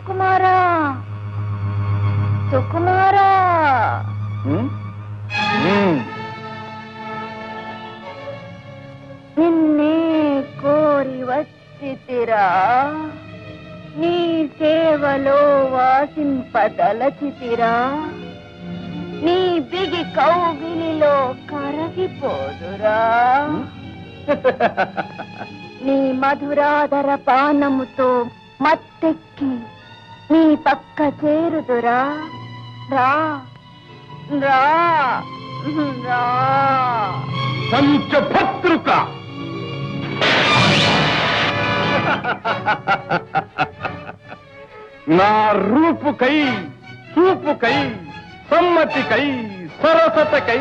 సుకుమారా సుకుమారా ఉమ్? ఉమ్. నిన్నే కోరి వచ్చితిరా నీ సేవలో వాసింపదలచితిరా నీ బిగి కౌగిలిలో కరగిపోదురా నీ మధురాధర పానముతో మత్తెక్కి నీ పక్క చేరుదురా రా రా రా పంచభద్రుక నా రూపుకై చూపుకై సమ్మతికై సరసతకై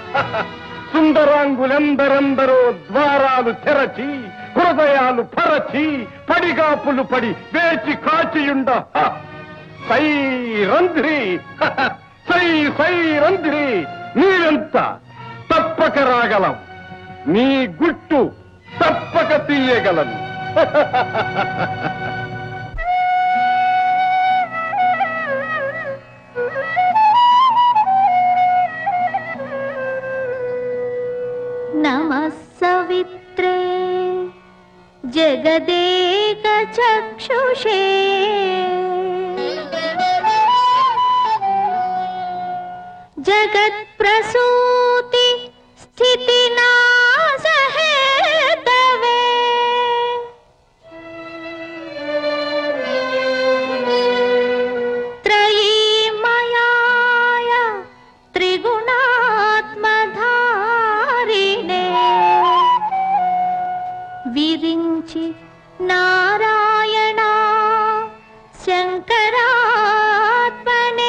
సుందరాంగులెందరెందరో ద్వారాలు తెరచి హృదయాలు పరచి పడిగాపులు పడి వేచి కాచియుండ హ! సై రంధ్రి హ! సై సై రంధ్రి నీరెంత తప్పక రాగలం నీ గుట్టు తప్పక తీయగలను नमः सवित्रे जगदेकचक्षुषे जगत्प्रसूति स्थितिनाशहेतवे त्रयीमयाय त्रिगुणात्मधारिणे విరించి నారాయణ శంకరాత్మనే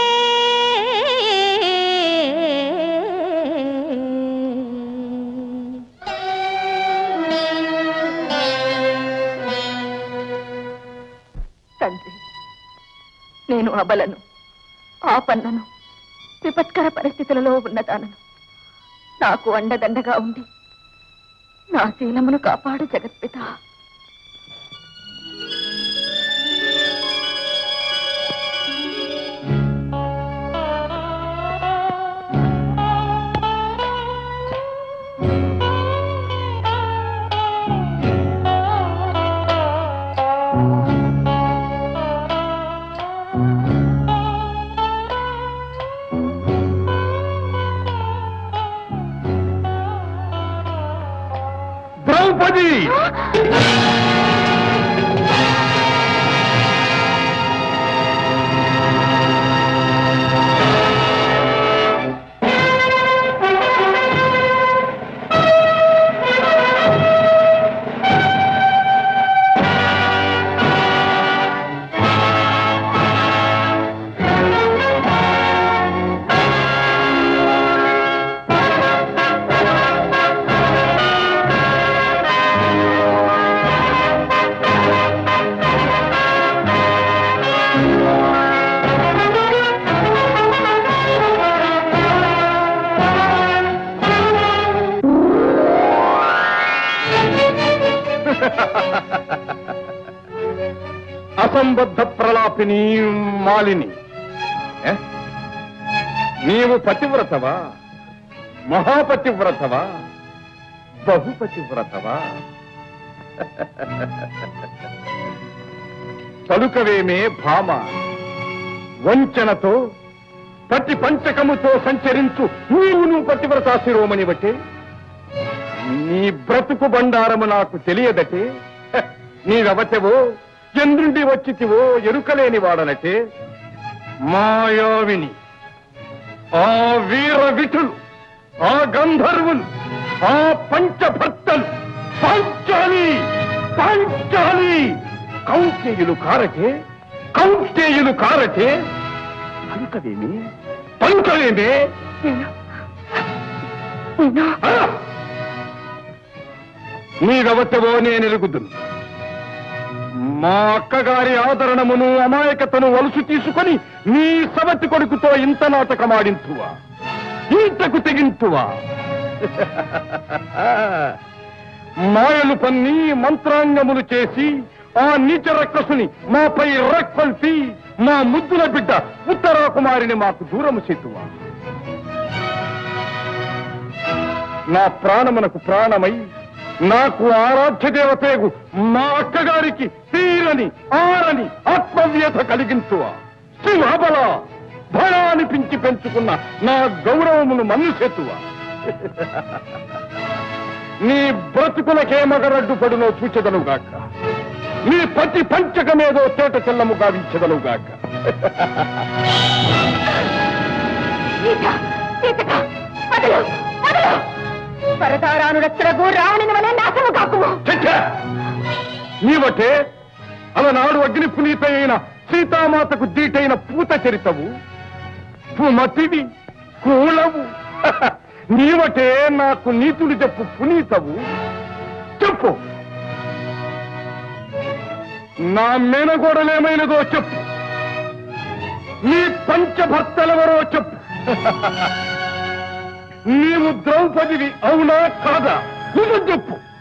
తండ్రి నేను అబలను ఆపన్నను విపత్కర పరిస్థితులలో ఉన్నదానను నాకు అండదండగా ఉండి నా శీలమును కాపాడు జగత్పిత ద్రౌపది అసంబద్ధ ప్రలాపిని మాలిని ఏ? నీవు పతివ్రతవా మహాపతివ్రతవా బహుపతివ్రతవా పలుకవేమే భామ వంచనతో పట్టి పంచకముతో సంచరించు నీవు నువ్వు పతివ్రతా శిరోమణి బట్టే నీ బ్రతుకు బండారము నాకు తెలియదటే హ, నీవెవతెవో చంద్రుండి వచ్చితివో ఎరుకలేని వాడనటే మాయావిని ఆ వీర విఠులు ఆ గంధర్వులు ఆ పంచభక్తలు పాంచాలి పాంచాలి కౌంటేయులు కారటే కౌంటేయులు కారటే పలుకవేమి పలుకవేమే ఆ! నీవెవతవో నేనెరుగుదును మా అక్కగారి ఆదరణమును అమాయకతను వలుసు తీసుకొని నీ సవతి కొడుకుతో ఇంత నాటకమాడింతువా ఇంతకు తెగింతువా మాయలు పన్ని మంత్రాంగములు చేసి ఆ నీచ రక్కసుని మాపై రక్కొల్పి మా ముద్దుల బిడ్డ ఉత్తరా కుమారిని మాకు దూరము చేతువా నా ప్రాణమునకు ప్రాణమై నాకు ఆరాధ్య దేవతేగు మా అక్కగారికి తీరని ఆరని ఆత్మవ్యత కలిగించువా సింహబల భయాన్ని పించి పెంచుకున్న నా గౌరవమును మన్ను చేతువా నీ బ్రతుకులకే మగరడ్డు పడునో చూచెదనుగాక నీ ప్రతి పంచకమేదో తేట చెల్లము గావించదనుగాక సీత సీతక వదలు వదలు పరదారానుడచ్చరగు రావణిని వలె నాశము కాకుము చచ్చ నీవటే అలనాడు అగ్ని పునీత అయిన సీతామాతకు దీటైన పూత చరితవు పుమతివి కూలవు నీవటే నాకు నీతులు చెప్పు పునీతవు చెప్పు నా మేనగోడలేమైనదో చెప్పు నీ పంచభర్తలెవరో చెప్పు నీవు ద్రౌపదివి అవునా కాదా నిజం చెప్పు